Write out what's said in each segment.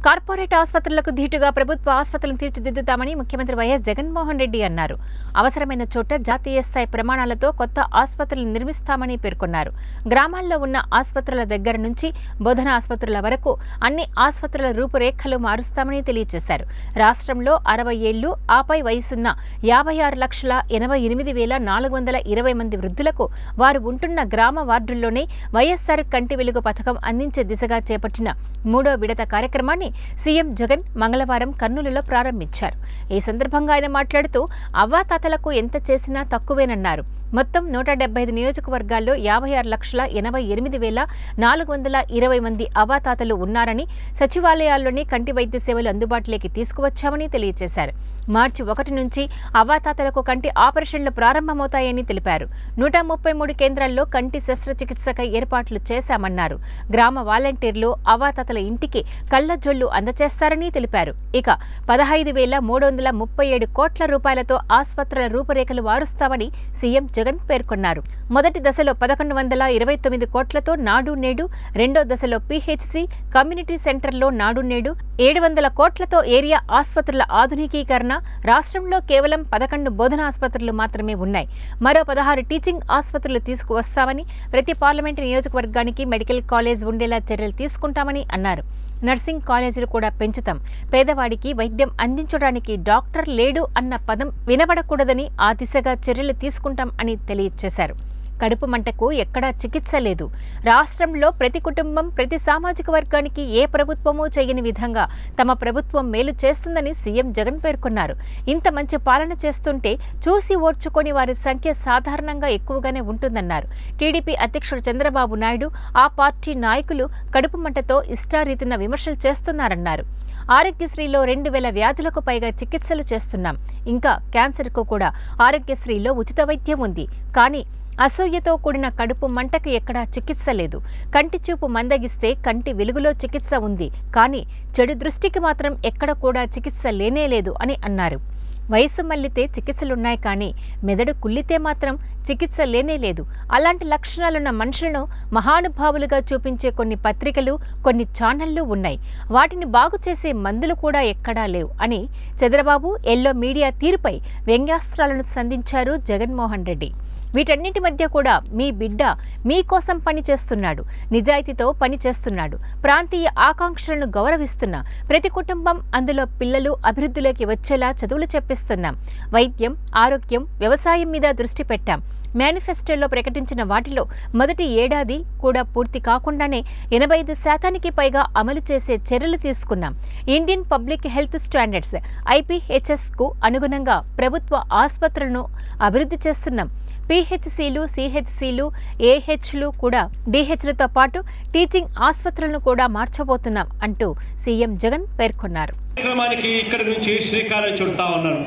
corporate ఆసుపత్రులకు ధీటుగా ప్రభుత్వ ఆసుపత్రులను తీర్చిదిద్దుతామని ముఖ్యమంత్రి వైఎస్ జగన్మోహన్ రెడ్డి అన్నారు అవసరమైన చోట జాతీయ స్థాయి ప్రమాణాలతో కొత్త ఆసుపత్రులు నిర్మిస్తామని పేర్కొన్నారు గ్రామాల్లో ఉన్న ఆసుపత్రుల దగ్గర నుంచి బోధన ఆసుపత్రుల వరకు అన్ని ఆసుపత్రుల రూపురేఖలు మారుస్తామని తెలియజేశారు రాష్ట్రంలో అరవై ఏళ్లు ఆపై వయసున్న యాభై ఆరు లక్షల ఎనభై ఎనిమిది వేల నాలుగు వందల ఇరవై మంది వృద్ధులకు వారు ఉంటున్న గ్రామ వార్డుల్లోనే వైఎస్సార్ కంటి వెలుగు పథకం అందించే దిశగా చేపట్టిన మూడో విడత కార్యక్రమాన్ని సీఎం జగన్ మంగళవారం కర్నూలులో ప్రారంభించారు ఈ సందర్భంగా ఆయన మాట్లాడుతూ అవ్వాతాతలకు ఎంత చేసినా తక్కువేనన్నారు మొత్తం నూట డెబ్బై ఐదు నియోజకవర్గాల్లో యాభై ఆరు లక్షల ఎనభై ఎనిమిది వేల నాలుగు వందల ఇరవై మంది అవాతాతలు ఉన్నారని సచివాలయాల్లోని కంటి వైద్య సేవలు అందుబాటులోకి తీసుకువచ్చామని తెలియజేశారు మార్చి ఒకటి నుంచి అవాతాతలకు కంటి ఆపరేషన్లు ప్రారంభమవుతాయని తెలిపారు నూట ముప్పై మూడు కేంద్రాల్లో కంటి శస్త్రచికిత్సకై ఏర్పాట్లు చేశామన్నారు గ్రామ వాలంటీర్లు అవాతాతల ఇంటికి కళ్లజొల్లు అందచేస్తారని తెలిపారు ఇక పదహైదు వేల మూడు వందల ముప్పై ఏడు కోట్ల రూపాయలతో ఆసుపత్రుల రూపురేఖలు వారుస్తామని సీఎం జగన్ పేర్కొన్నారు మొదటి దశలో పదకొండు వందల ఇరవై తొమ్మిది కోట్లతో నాడు నేడు రెండో దశలో పీహెచ్సి కమ్యూనిటీ సెంటర్లో నాడు నేడు ఏడు వందల కోట్లతో ఏరియా ఆసుపత్రుల ఆధునికీకరణ రాష్ట్రంలో కేవలం పదకొండు బోధన ఆసుపత్రులు మాత్రమే ఉన్నాయి మరో పదహారు టీచింగ్ ఆసుపత్రులు తీసుకువస్తామని ప్రతి పార్లమెంటు నియోజకవర్గానికి మెడికల్ కాలేజ్ ఉండేలా చర్యలు తీసుకుంటామని అన్నారు నర్సింగ్ కాలేజీలు కూడా పెంచుతాం పేదవాడికి వైద్యం అందించడానికి డాక్టర్ లేడు అన్న పదం వినబడకూడదని ఆ దిశగా చర్యలు తీసుకుంటాం అని తెలియజేశారు కడుపు మంటకు ఎక్కడా చికిత్స లేదు రాష్ట్రంలో ప్రతి కుటుంబం ప్రతి సామాజిక వర్గానికి ఏ ప్రభుత్వమూ చేయని విధంగా తమ ప్రభుత్వం మేలు చేస్తుందని సీఎం జగన్ పేర్కొన్నారు ఇంత మంచి పాలన చేస్తుంటే చూసి ఓర్చుకొని వారి సంఖ్య సాధారణంగా ఎక్కువగానే ఉంటుందన్నారు టీడీపీ అధ్యక్షుడు చంద్రబాబు నాయుడు ఆ పార్టీ నాయకులు కడుపు మంటతో ఇష్టారీతిన విమర్శలు చేస్తున్నారన్నారు ఆరోగ్యశ్రీలో రెండు వేల వ్యాధులకు పైగా చికిత్సలు చేస్తున్నాం ఇంకా క్యాన్సర్కు కూడా ఆరోగ్యశ్రీలో ఉచిత వైద్యం ఉంది కానీ అసూయతో కూడిన కడుపు మంటకు ఎక్కడా చికిత్స లేదు కంటి చూపు మందగిస్తే కంటి వెలుగులో చికిత్స ఉంది కానీ చెడు దృష్టికి మాత్రం ఎక్కడ కూడా చికిత్స లేనే లేదు అని అన్నారు వయసు మళ్ళితే చికిత్సలున్నాయి కానీ మెదడు కుళ్ళితే మాత్రం చికిత్స లేనే లేదు అలాంటి లక్షణాలున్న మనుషులను మహానుభావులుగా చూపించే కొన్ని పత్రికలు కొన్ని ఛానళ్లు ఉన్నాయి వాటిని బాగు చేసే మందులు కూడా ఎక్కడా లేవు అని చంద్రబాబు ఎల్లో మీడియా తీరుపై వ్యంగ్యాస్త్రాలను సంధించారు జగన్మోహన్ రెడ్డి వీటన్నిటి మధ్య కూడా మీ బిడ్డ మీకోసం పని చేస్తున్నాడు నిజాయితీతో పని చేస్తున్నాడు ప్రాంతీయ ఆకాంక్షలను గౌరవిస్తున్నా ప్రతి కుటుంబం అందులో పిల్లలు అభివృద్ధిలోకి వచ్చేలా చదువులు చెప్పిస్తున్నాం వైద్యం ఆరోగ్యం వ్యవసాయం మీద దృష్టి పెట్టాం మేనిఫెస్టోలో ప్రకటించిన వాటిలో మొదటి ఏడాది కూడా పూర్తి కాకుండానే ఎనభై ఐదు శాతానికి పైగా అమలు చేసే చర్యలు తీసుకున్నాం ఇండియన్ పబ్లిక్ హెల్త్ స్టాండర్డ్స్ ఐపీహెచ్ఎస్కు అనుగుణంగా ప్రభుత్వ ఆసుపత్రులను అభివృద్ధి చేస్తున్నాం పీహెచ్సీలు సిహెచ్సీలు ఏహెచ్లు కూడా డిహెచ్లతో పాటు టీచింగ్ ఆసుపత్రులను కూడా మార్చబోతున్నాం అంటూ సీఎం జగన్ పేర్కొన్నారు కార్యక్రమానికి ఇక్కడి నుంచి శ్రీకారం చుడతా ఉన్నాను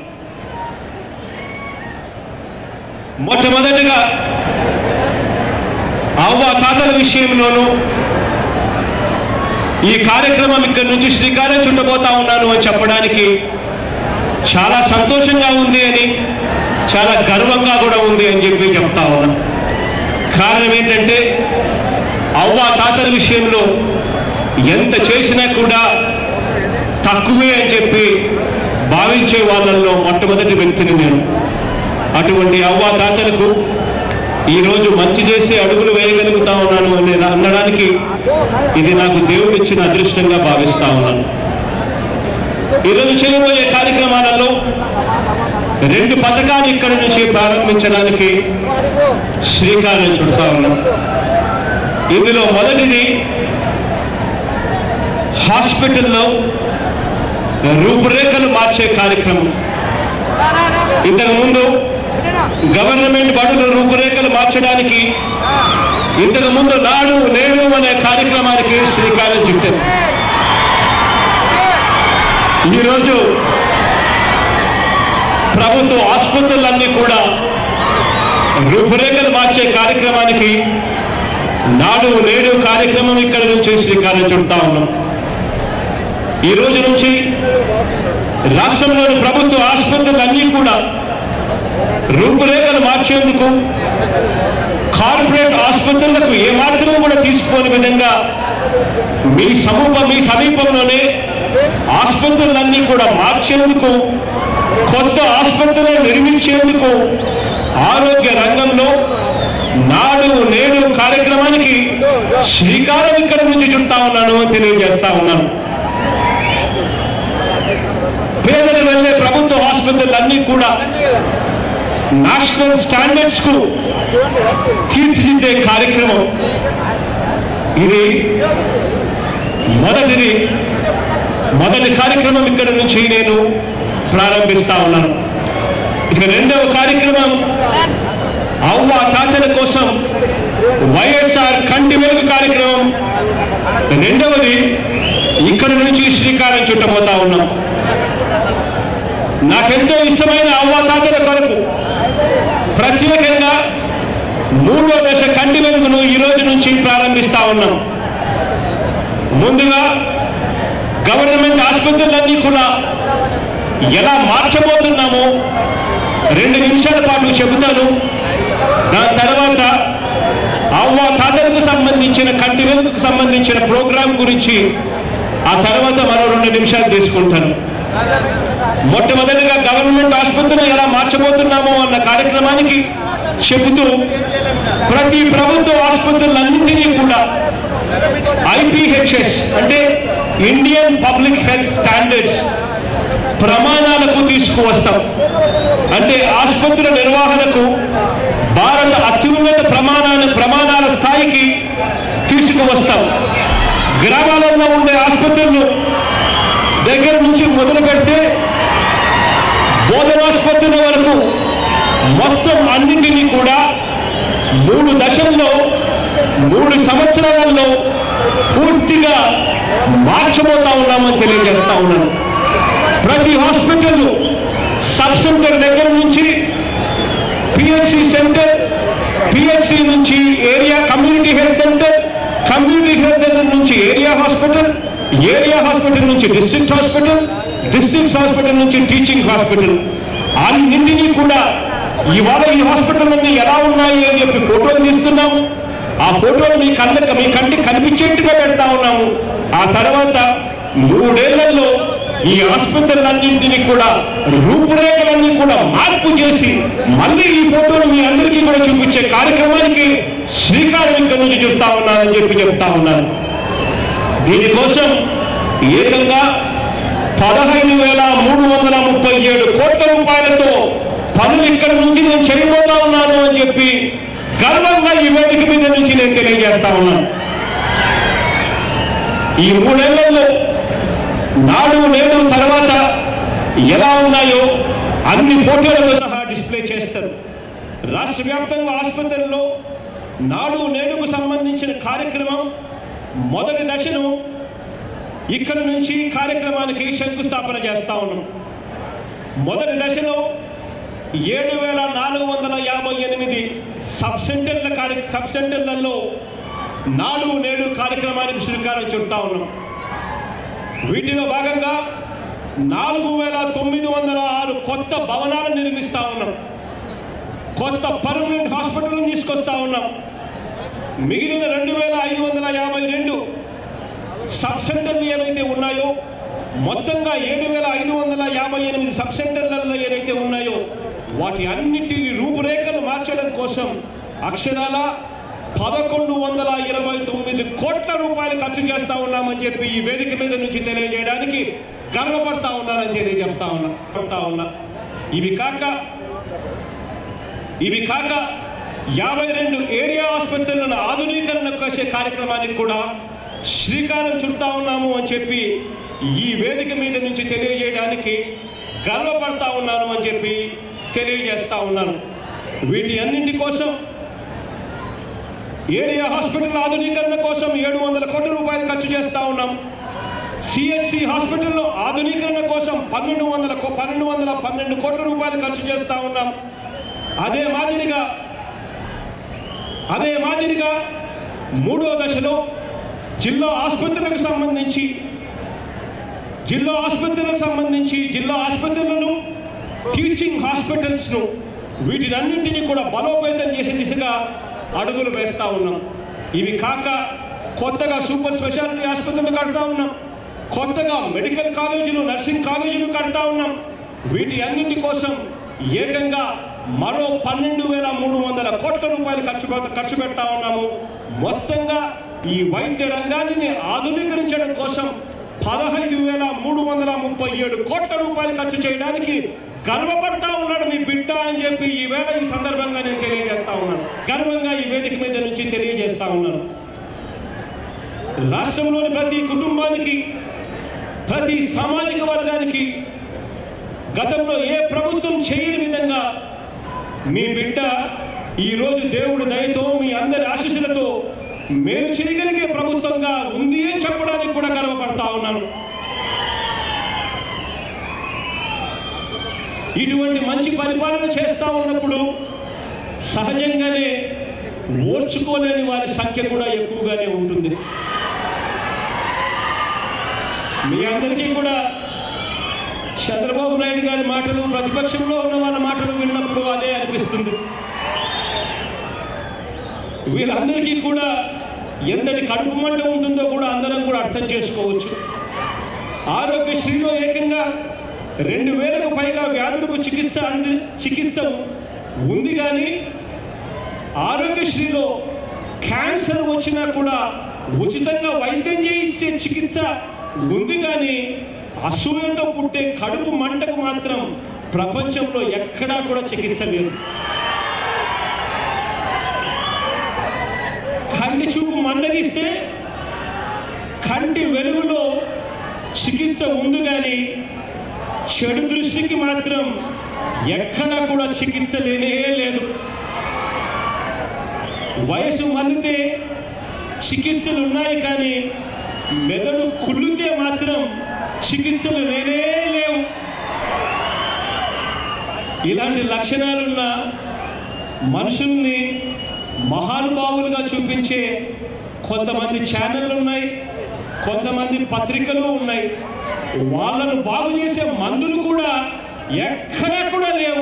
మొట్టమొదటిగా అవ్వ తాతల విషయంలోనూ ఈ కార్యక్రమం ఇక్కడి నుంచి శ్రీకారం చుట్టబోతా ఉన్నాను అని చెప్పడానికి చాలా సంతోషంగా ఉంది అని చాలా గర్వంగా కూడా ఉంది అని చెప్పి చెప్తా ఉన్నాను కారణం ఏంటంటే అవ్వ తాతల విషయంలో ఎంత చేసినా కూడా తక్కువే అని చెప్పి భావించే వాళ్ళల్లో మొట్టమొదటి వ్యక్తిని నేను అటువంటి అవ్వా తాతలకు ఈరోజు మంచి చేసి అడుగులు వేయగలుగుతా ఉన్నాను అని అనడానికి ఇది నాకు దేవుడు ఇచ్చిన అదృష్టంగా భావిస్తా ఉన్నాను ఈరోజు చేయబోయే కార్యక్రమాలలో రెండు పథకాలు ఇక్కడి నుంచి ప్రారంభించడానికి శ్రీకారం చుడతా ఉన్నాం ఇందులో మొదటిది హాస్పిటల్లో రూపురేఖలు మార్చే కార్యక్రమం ఇంతకు ముందు గవర్నమెంట్ బడుల రూపురేఖలు మార్చడానికి ఇంతకు ముందు నాడు నేడు అనే కార్యక్రమానికి శ్రీకారం చుట్టారు ఈరోజు ప్రభుత్వ ఆసుపత్రులన్నీ కూడా రూపురేఖలు మార్చే కార్యక్రమానికి నాడు నేడు కార్యక్రమం ఇక్కడ నుంచి శ్రీకారం చుడతా ఉన్నాం ఈ రోజు నుంచి రాష్ట్రంలోని ప్రభుత్వ ఆసుపత్రులన్నీ కూడా రూపురేఖలు మార్చేందుకు కార్పొరేట్ ఆసుపత్రులకు ఏమాత్రం కూడా తీసుకోని విధంగా మీ సమూహ మీ సమీపంలోనే ఆసుపత్రులన్నీ కూడా మార్చేందుకు కొత్త ఆసుపత్రులను నిర్మించేందుకు ఆరోగ్య రంగంలో నాడు నేడు కార్యక్రమానికి శ్రీకారం ఇక్కడ నుంచి చుడతా ఉన్నాను అని తెలియజేస్తా ఉన్నాను పేదలు వెళ్ళే ప్రభుత్వ ఆసుపత్రులన్నీ కూడా నేషనల్ స్టాండర్డ్స్ కు తీర్చిదిద్దే కార్యక్రమం ఇది మొదటిది మొదటి కార్యక్రమం ఇక్కడ నుంచి నేను ప్రారంభిస్తా ఉన్నాను ఇక రెండవ కార్యక్రమం అవ్వ తాతల కోసం వైఎస్ఆర్ కంటి వెలుగు కార్యక్రమం రెండవది ఇక్కడ నుంచి శ్రీకారం చుట్టబోతా ఉన్నాం నాకెంతో ఇష్టమైన అవ్వ తాతల కొరకు ప్రత్యేకంగా మూడో దశ కంటి వెలుగును ఈ రోజు నుంచి ప్రారంభిస్తా ఉన్నాం ముందుగా గవర్నమెంట్ ఆసుపత్రులన్నీ కూడా ఎలా మార్చబోతున్నామో రెండు నిమిషాల పాటు చెబుతాను దాని తర్వాత అవ్వ తాతలకు సంబంధించిన కంటి వెలుగుకు సంబంధించిన ప్రోగ్రాం గురించి ఆ తర్వాత మరో రెండు నిమిషాలు తీసుకుంటాను మొట్టమొదటిగా గవర్నమెంట్ ఆసుపత్రులు ఎలా మార్చబోతున్నామో అన్న కార్యక్రమానికి చెబుతూ ప్రతి ప్రభుత్వ ఆసుపత్రులన్నింటినీ కూడా ఐపీహెచ్ఎస్ అంటే ఇండియన్ పబ్లిక్ హెల్త్ స్టాండర్డ్స్ ప్రమాణాలకు తీసుకువస్తాం అంటే ఆసుపత్రుల నిర్వహణకు భారత అత్యున్నత ప్రమాణాల ప్రమాణాల స్థాయికి తీసుకువస్తాం గ్రామాలలో ఉండే ఆసుపత్రులు దగ్గర నుంచి మొదలు పెడితే బోధనాసుపత్రుల వరకు మొత్తం అన్నింటినీ కూడా మూడు దశల్లో మూడు సంవత్సరాలలో పూర్తిగా మార్చబోతా ఉన్నామని తెలియజేస్తా ఉన్నాను ప్రతి హాస్పిటల్ సబ్ సెంటర్ దగ్గర నుంచి పిహెచ్సి సెంటర్ పిహెచ్సి నుంచి area community health centre community health centre నుంచి ఏరియా హాస్పిటల్ ఏరియా హాస్పిటల్ నుంచి డిస్ట్రిక్ట్ హాస్పిటల్ డిస్ట్రిక్ట్ హాస్పిటల్ నుంచి టీచింగ్ హాస్పిటల్ అన్నింటినీ కూడా ఇవాళ ఈ హాస్పిటల్ అన్ని ఎలా ఉన్నాయి అని చెప్పి ఫోటోలు తీస్తున్నాము ఆ ఫోటోలు మీ కళ్ళకి మీ కంటికి కనిపించేట్టుగా పెడతా ఉన్నాము ఆ తర్వాత మూడేళ్లలో ఈ ఆసుపత్రులన్నింటినీ కూడా రూపురేఖలన్నీ కూడా మార్పు చేసి మళ్ళీ ఈ ఫోటోలు మీ అందరికీ కూడా చూపించే కార్యక్రమానికి శ్రీకారం ఇక్కడ నుంచి చెప్తా ఉన్నానని చెప్పి చెప్తా ఉన్నాను దీనికోసం ఏకంగా పదహైదు వేల మూడు వందల ముప్పై ఏడు కోట్ల రూపాయలతో పనులు ఇక్కడ నుంచి నేను చేయబోతా ఉన్నాను అని చెప్పి గర్వంగా ఈ వేదిక మీద నుంచి నేను తెలియజేస్తా ఉన్నాను ఈ మూడేళ్లలో నాడు నేడు తర్వాత ఎలా ఉన్నాయో అన్ని ఫోటోలతో సహా డిస్ప్లే చేస్తారు రాష్ట్ర వ్యాప్తంగా ఆసుపత్రుల్లో నాడు నేడుకు సంబంధించిన కార్యక్రమం మొదటి దశను ఇక్కడ నుంచి కార్యక్రమానికి శంకుస్థాపన చేస్తా ఉన్నాం మొదటి దశలో ఏడు వేల నాలుగు వందల యాభై ఎనిమిది సబ్ సెంటర్ల కార్య సబ్ సెంటర్లలో నాడు నేడు కార్యక్రమానికి శ్రీకారం చుడతా ఉన్నాం వీటిలో భాగంగా నాలుగు వేల తొమ్మిది వందల ఆరు కొత్త భవనాలు నిర్మిస్తా ఉన్నాం కొత్త పర్మనెంట్ హాస్పిటల్ తీసుకొస్తా ఉన్నాం మిగిలిన రెండు వేల ఐదు వందల యాభై రెండు సబ్ సెంటర్లు ఏవైతే ఉన్నాయో మొత్తంగా ఏడు వేల ఐదు వందల యాభై ఎనిమిది సబ్ సెంటర్లలో ఏదైతే ఉన్నాయో వాటి అన్నిటిని రూపురేఖలు మార్చడం కోసం అక్షరాల పదకొండు వందల ఇరవై తొమ్మిది కోట్ల రూపాయలు ఖర్చు చేస్తా ఉన్నామని చెప్పి ఈ వేదిక మీద నుంచి తెలియజేయడానికి గర్వపడతా ఉన్నానని తెలియ చెప్తా ఉన్నా పడతా ఉన్నా ఇవి కాక ఇవి కాక యాభై రెండు ఏరియా ఆసుపత్రులను ఆధునీకరణ చేసే కార్యక్రమానికి కూడా శ్రీకారం చుడతా ఉన్నాము అని చెప్పి ఈ వేదిక మీద నుంచి తెలియజేయడానికి గర్వపడతా ఉన్నాను అని చెప్పి తెలియజేస్తా ఉన్నాను వీటి అన్నింటి కోసం ఏరియా హాస్పిటల్ ఆధునీకరణ కోసం ఏడు వందల కోట్ల రూపాయలు ఖర్చు చేస్తా ఉన్నాం సిఎస్సి హాస్పిటల్లో ఆధునీకరణ కోసం పన్నెండు వందల కో- పన్నెండు వందల పన్నెండు కోట్ల రూపాయలు ఖర్చు చేస్తా ఉన్నాం అదే మాదిరిగా అదే మాదిరిగా మూడో దశలో జిల్లా ఆసుపత్రులకు సంబంధించి జిల్లా ఆసుపత్రులకు సంబంధించి జిల్లా ఆసుపత్రులను టీచింగ్ హాస్పిటల్స్ను వీటినన్నింటినీ కూడా బలోపేతం చేసే దిశగా అడుగులు వేస్తూ ఉన్నాం ఇవి కాక కొత్తగా సూపర్ స్పెషాలిటీ ఆసుపత్రులు కడతా ఉన్నాం కొత్తగా మెడికల్ కాలేజీలు నర్సింగ్ కాలేజీలు కడతా ఉన్నాం వీటి అన్నింటి కోసం ఏకంగా మరో పన్నెండు వేల మూడు వందల కోట్ల రూపాయలు ఖర్చు పెడతా ఖర్చు పెడతా ఉన్నాము మొత్తంగా ఈ వైద్య రంగాన్ని ఆధునీకరించడం కోసం పదహైదు వేల మూడు వందల ముప్పై ఏడు కోట్ల రూపాయలు ఖర్చు చేయడానికి గర్వపడతా ఉన్నాడు మీ బిడ్డ అని చెప్పి ఈ వేళ ఈ సందర్భంగా నేను తెలియజేస్తా ఉన్నాను గర్వంగా ఈ వేదిక మీద నుంచి తెలియజేస్తా ఉన్నాను రాష్ట్రంలోని ప్రతి కుటుంబానికి ప్రతి సామాజిక వర్గానికి గతంలో ఏ ప్రభుత్వం చేయని విధంగా మీ బిడ్డ ఈరోజు దేవుడి దయతో మీ అందరి ఆశీస్సులతో మేలు చేయగలిగే ప్రభుత్వంగా ఉంది అని చెప్పడానికి కూడా గర్వపడతా ఉన్నాను ఇటువంటి మంచి పరిపాలన చేస్తా ఉన్నప్పుడు సహజంగానే ఓర్చుకోలేని వారి సంఖ్య కూడా ఎక్కువగానే ఉంటుంది మీ అందరికీ కూడా చంద్రబాబు నాయుడు గారి మాటలు ప్రతిపక్షంలో ఉన్న వాళ్ళ మాటలు విన్నప్పుడు అదే అనిపిస్తుంది వీళ్ళందరికీ కూడా ఎంతటి కడుపు మంట ఉంటుందో కూడా అందరం కూడా అర్థం చేసుకోవచ్చు ఆరోగ్యశ్రీలో ఏకంగా రెండు వేలకు పైగా వ్యాధులకు చికిత్స అంది చికిత్స ఉంది కానీ ఆరోగ్యశ్రీలో క్యాన్సర్ వచ్చినా కూడా ఉచితంగా వైద్యం చేయించే చికిత్స ఉంది కానీ అసూయతో పుట్టే కడుపు మంటకు మాత్రం ప్రపంచంలో ఎక్కడా కూడా చికిత్స లేదు కంటి చూపు మందగిస్తే కంటి వెలుగులో చికిత్స ఉంది కానీ చెడు దృష్టికి మాత్రం ఎక్కడా కూడా చికిత్స లేనే లేదు వయసు మళ్ళితే చికిత్సలు ఉన్నాయి కానీ మెదడు కుళ్ళితే మాత్రం చికిత్సలు లేనే లేవు ఇలాంటి లక్షణాలున్న మనుషుల్ని మహానుభావులుగా చూపించే కొంతమంది ఛానళ్ళు ఉన్నాయి కొంతమంది పత్రికలు ఉన్నాయి వాళ్ళను బాగు చేసే మందులు కూడా ఎక్కడా కూడా లేవు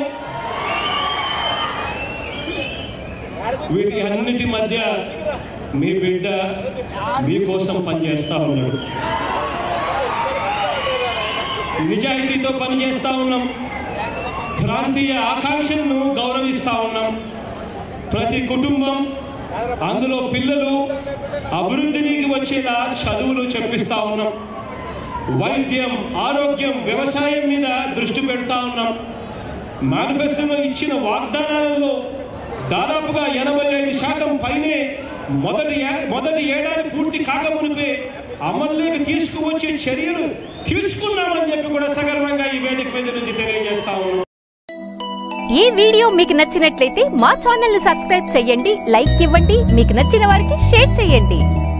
వీటి అన్నిటి మధ్య మీ బిడ్డ మీకోసం పనిచేస్తా ఉన్నాడు నిజాయితీతో పనిచేస్తా ఉన్నాం ప్రాంతీయ ఆకాంక్షలను గౌరవిస్తా ఉన్నాం ప్రతి కుటుంబం అందులో పిల్లలు అభివృద్ధికి వచ్చేలా చదువులు చెప్పిస్తా ఉన్నాం వైద్యం ఆరోగ్యం వ్యవసాయం మీద దృష్టి పెడతా ఉన్నాం మేనిఫెస్టోలో ఇచ్చిన వాగ్దానాలలో దాదాపుగా ఎనభై ఐదు శాతం పైనే మొదటి ఏ- మొదటి ఏడాది పూర్తి కాకమునిపే అమల్లోకి తీసుకువచ్చే చర్యలు తీసుకున్నామని చెప్పి కూడా సగర్వంగా ఈ వేదిక మీద నుంచి తెలియజేస్తా ఉన్నాం ఈ వీడియో మీకు నచ్చినట్లయితే మా ఛానల్ ని సబ్స్క్రైబ్ చేయండి లైక్ ఇవ్వండి మీకు నచ్చిన వారికి షేర్ చేయండి